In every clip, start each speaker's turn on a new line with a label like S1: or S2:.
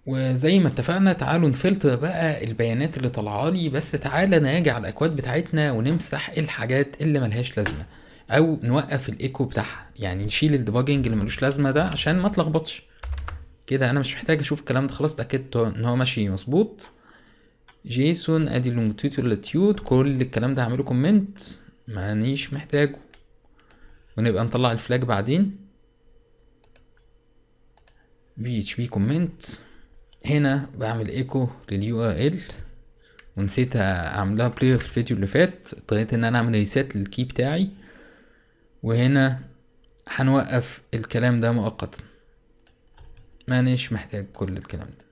S1: وزي ما اتفقنا تعالوا نفلتر بقى البيانات اللي طالعه لي بس تعالى نراجع الاكواد بتاعتنا ونمسح الحاجات اللي ملهاش لازمه او نوقف الايكو بتاعها يعني نشيل الديباجنج اللي ملوش لازمه ده عشان ما اتلخبطش كده انا مش محتاج اشوف الكلام ده خلاص اتاكدت ان هو ماشي مظبوط جيسون ادي اللونجتيود واللاتيود كل الكلام ده هعمله كومنت مانيش محتاجه ونبقى نطلع الفلاج بعدين بي اتش بي كومنت هنا بعمل ايكو لليو ار ال ونسيت اعملها بلاي في الفيديو اللي فات اضطريت ان انا اعمل ريسيت للكي بتاعي وهنا هنوقف الكلام ده مؤقتا مانيش محتاج كل الكلام ده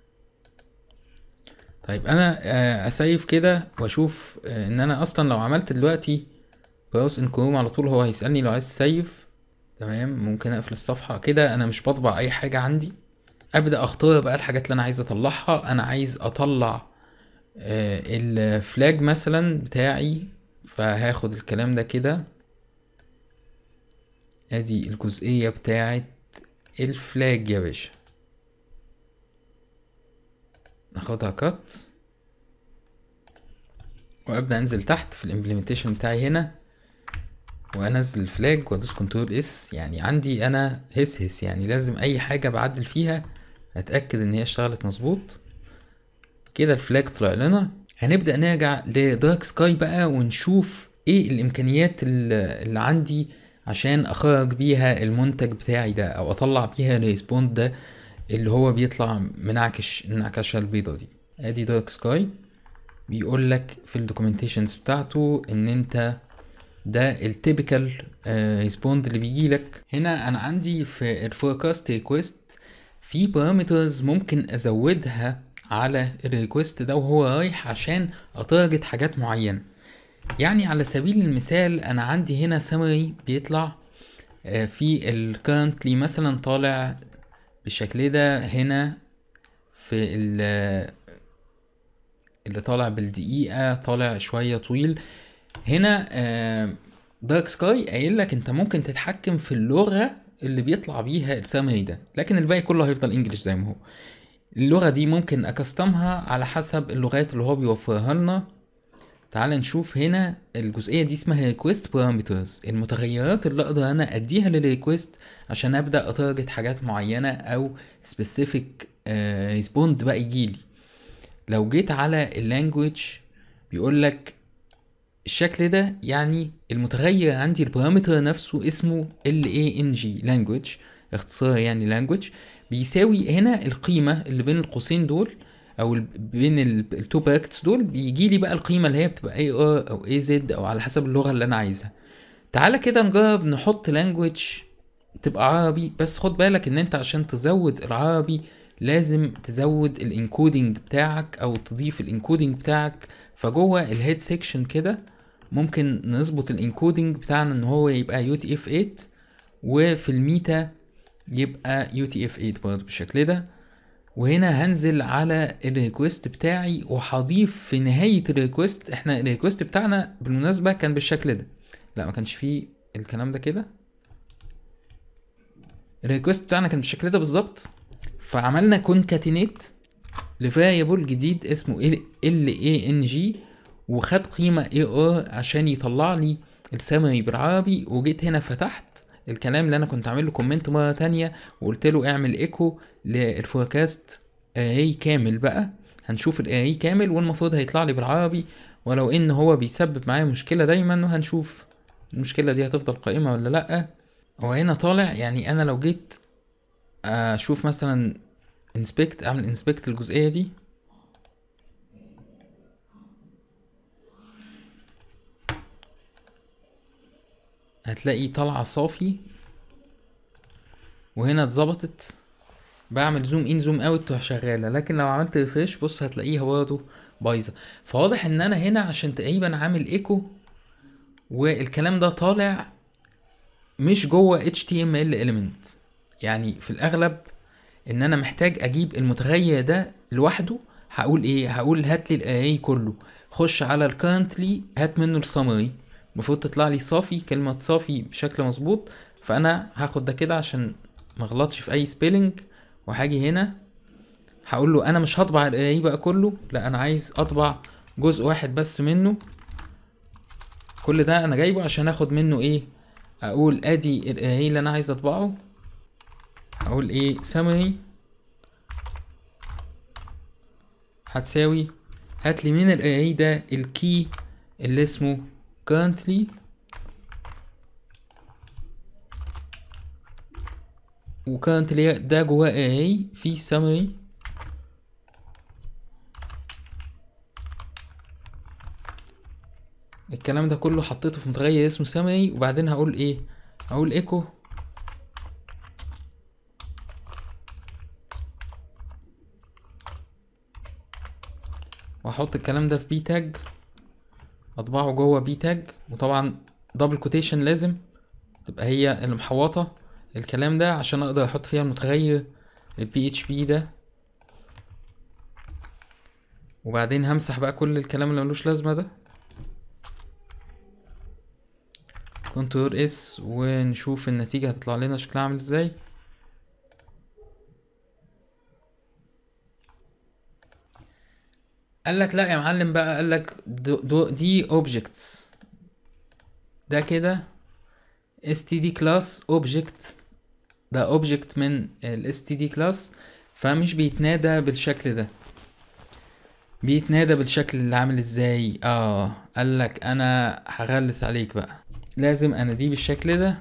S1: طيب انا آه، اسيف كده واشوف آه، ان انا اصلا لو عملت دلوقتي براوس ان كروم على طول هو هيسألني لو عايز تسيف تمام ممكن اقفل الصفحة كده انا مش بطبع اي حاجة عندي ابدا اختار بقى الحاجات اللي انا عايز اطلعها انا عايز اطلع آه، الفلاج مثلا بتاعي فهاخد الكلام ده كده ادي الجزئية بتاعت الفلاج يا باشا ناخدها كات وابدا انزل تحت في الامبلمنتيشن بتاعي هنا وانزل الفلاج وادوس كنترول اس يعني عندي انا هس هس يعني لازم اي حاجه بعدل فيها اتاكد ان هي اشتغلت مظبوط كده الفلاج طلع لنا هنبدا نرجع لدارك سكاي بقى ونشوف ايه الامكانيات اللي اللي عندي عشان اخرج بيها المنتج بتاعي ده او اطلع بيها الريسبوند ده اللي هو بيطلع منعكش النعكشه البيضه دي ادي دارك سكاي بيقول لك في الدوكيومنتيشنز بتاعته ان انت ده التيبيكال ريسبوند اللي بيجي لك هنا انا عندي في الفوركاست ريكويست في بارامترز ممكن ازودها على الريكوست ده وهو رايح عشان اتارجت حاجات معينه يعني على سبيل المثال انا عندي هنا سمري بيطلع آه، في الكرنتلي مثلا طالع بالشكل ده هنا في ال- اللي طالع بالدقيقة طالع شوية طويل هنا دارك سكاي قايل لك انت ممكن تتحكم في اللغة اللي بيطلع بيها السامري ده لكن الباقي كله هيفضل انجلش زي ما هو اللغة دي ممكن اكستمها على حسب اللغات اللي هو بيوفرها لنا تعال نشوف هنا الجزئية دي اسمها request parameters المتغيرات اللي اقدر انا اديها للريكوست عشان ابدا اتارجت حاجات معينة او specific آه response بقى يجيلي لو جيت على اللانجوج بيقول لك الشكل ده يعني المتغير عندي البارامتر نفسه اسمه lang language اختصار يعني language بيساوي هنا القيمة اللي بين القوسين دول او ال- بين التو باكتس دول بيجي لي بقى القيمة اللي هي بتبقى اي ار او اي زد او على حسب اللغة اللي انا عايزها تعالى كده نجرب نحط language تبقى عربي بس خد بالك ان انت عشان تزود العربي لازم تزود الانكودنج بتاعك او تضيف الانكودنج بتاعك فجوه الهيد سيكشن كده ممكن نظبط الانكودنج بتاعنا ان هو يبقى يو تي اف 8 وفي الميتا يبقى يو تي اف 8 برضه بالشكل ده وهنا هنزل على الريكوست بتاعي وهضيف في نهاية الريكوست احنا الريكوست بتاعنا بالمناسبة كان بالشكل ده لا ما كانش فيه الكلام ده كده الريكوست بتاعنا كان بالشكل ده بالظبط فعملنا كونكاتينيت لفاريبل جديد اسمه ال اي ان جي وخد قيمة اي ار عشان يطلع لي السامري بالعربي وجيت هنا فتحت الكلام اللي انا كنت عامل له كومنت مرة تانية وقلت له اعمل ايكو للفوركاست اري كامل بقى هنشوف الاري كامل والمفروض هيطلع لي بالعربي ولو ان هو بيسبب معايا مشكلة دايما وهنشوف المشكلة دي هتفضل قائمة ولا لأ هو هنا طالع يعني انا لو جيت اشوف مثلا انسبكت اعمل انسبكت الجزئية دي هتلاقي طالعة صافي وهنا اتظبطت بعمل زوم ان زوم اوت تروح شغالة لكن لو عملت ريفريش بص هتلاقيها برضه بايظة فواضح ان انا هنا عشان تقريبا عامل ايكو والكلام ده طالع مش جوه HTML element يعني في الاغلب ان انا محتاج اجيب المتغير ده لوحده هقول ايه هقول هات لي الاري كله خش على الكرنتلي هات منه السمري المفروض تطلع لي صافي كلمة صافي بشكل مظبوط فانا هاخد ده كده عشان مغلطش في اي سبيلنج وهاجي هنا هقول له انا مش هطبع الاي بقى كله لا انا عايز اطبع جزء واحد بس منه كل ده انا جايبه عشان اخد منه ايه اقول ادي الاي اللي انا عايز اطبعه هقول ايه summary هتساوي هات لي من الاي ده الكي اللي اسمه currently وكرنتلي ده جواه اي في summary الكلام ده كله حطيته في متغير اسمه summary وبعدين هقول ايه هقول ايكو واحط الكلام ده في بي تاج اطبعه جوه بي تاج وطبعا دبل كوتيشن لازم تبقى هي اللي محوطه الكلام ده عشان اقدر احط فيها المتغير البي اتش بي ده وبعدين همسح بقى كل الكلام اللي ملوش لازمه ده كنترول اس ونشوف النتيجه هتطلع لنا شكلها عامل ازاي قال لك لا يا معلم بقى قال لك دو دو دي اوبجكتس ده كده std class object ده object من ال std class فمش بيتنادى بالشكل ده بيتنادى بالشكل اللي عامل ازاي اه قال لك انا هغلس عليك بقى لازم اناديه بالشكل ده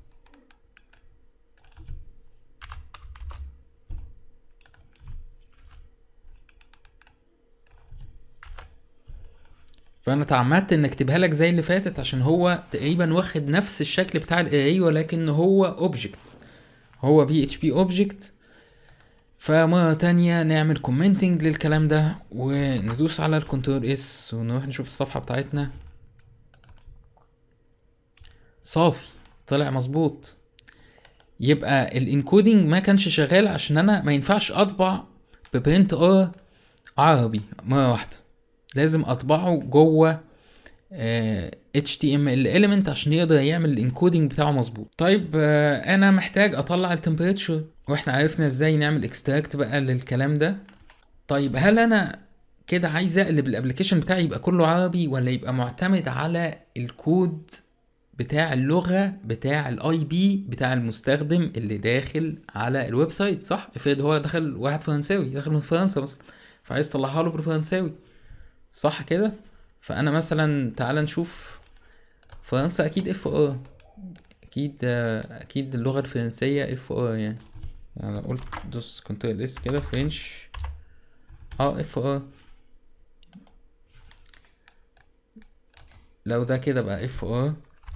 S1: فانا تعمدت ان اكتبها لك زي اللي فاتت عشان هو تقريبا واخد نفس الشكل بتاع الاي ولكن هو اوبجكت هو بي اتش بي اوبجكت فمرة تانية نعمل كومنتنج للكلام ده وندوس على الكنترول اس ونروح نشوف الصفحة بتاعتنا صافي طلع مظبوط يبقى الانكودنج ما كانش شغال عشان انا ما ينفعش اطبع ببرنت ار عربي مرة واحدة لازم اطبعه جوه آه HTML element عشان يقدر يعمل الانكودنج بتاعه مظبوط طيب آه انا محتاج اطلع التمبريتشر واحنا عرفنا ازاي نعمل اكستراكت بقى للكلام ده طيب هل انا كده عايز اقلب الابلكيشن بتاعي يبقى كله عربي ولا يبقى معتمد على الكود بتاع اللغة بتاع الاي بي بتاع المستخدم اللي داخل على الويب سايت صح افرض هو دخل واحد فرنساوي داخل من فرنسا مثلا فعايز تطلعها له بالفرنساوي صح كده فانا مثلا تعال نشوف فرنسا اكيد اف ار اكيد اكيد اللغه الفرنسيه اف ار يعني انا قلت دوس كنترول اس كده فرنش اه اف ار لو ده كده بقى اف ار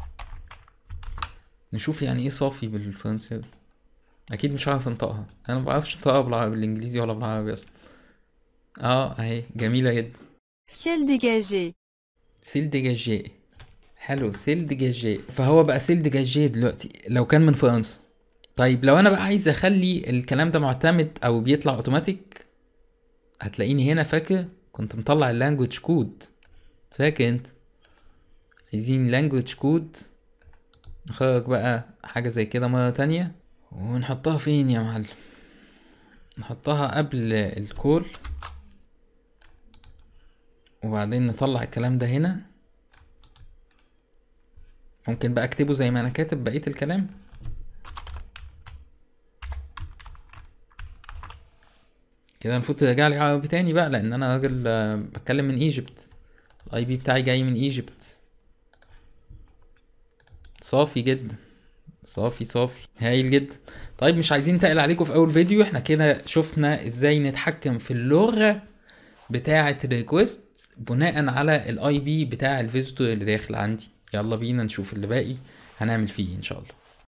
S1: نشوف يعني ايه صافي بالفرنساوي اكيد مش عارف انطقها انا مبعرفش انطقها بالعربي بالانجليزي ولا بالعربي اصلا اه اهي جميله جدا
S2: Ciel dégagé.
S1: سيل ديجاجي حلو سيل ديجاجي فهو بقى سيل ديجاجي دلوقتي لو كان من فرنسا طيب لو انا بقى عايز اخلي الكلام ده معتمد او بيطلع اوتوماتيك هتلاقيني هنا فاكر كنت مطلع اللانجوج كود فاكر انت عايزين لانجوج كود نخرج بقى حاجة زي كده مرة تانية ونحطها فين يا معلم نحطها قبل الكول وبعدين نطلع الكلام ده هنا ممكن بقى اكتبه زي ما انا كاتب بقية الكلام كده المفروض ترجع لي عربي تاني بقى لان انا راجل آه، بتكلم من ايجيبت الاي بي بتاعي جاي من ايجيبت صافي جدا صافي صافي هايل جدا طيب مش عايزين نتقل عليكم في اول فيديو احنا كده شفنا ازاي نتحكم في اللغة بتاعة الريكوست بناء على الاي بي بتاع الفيزيتور اللي داخل عندي يلا بينا نشوف اللي باقي هنعمل فيه ان شاء الله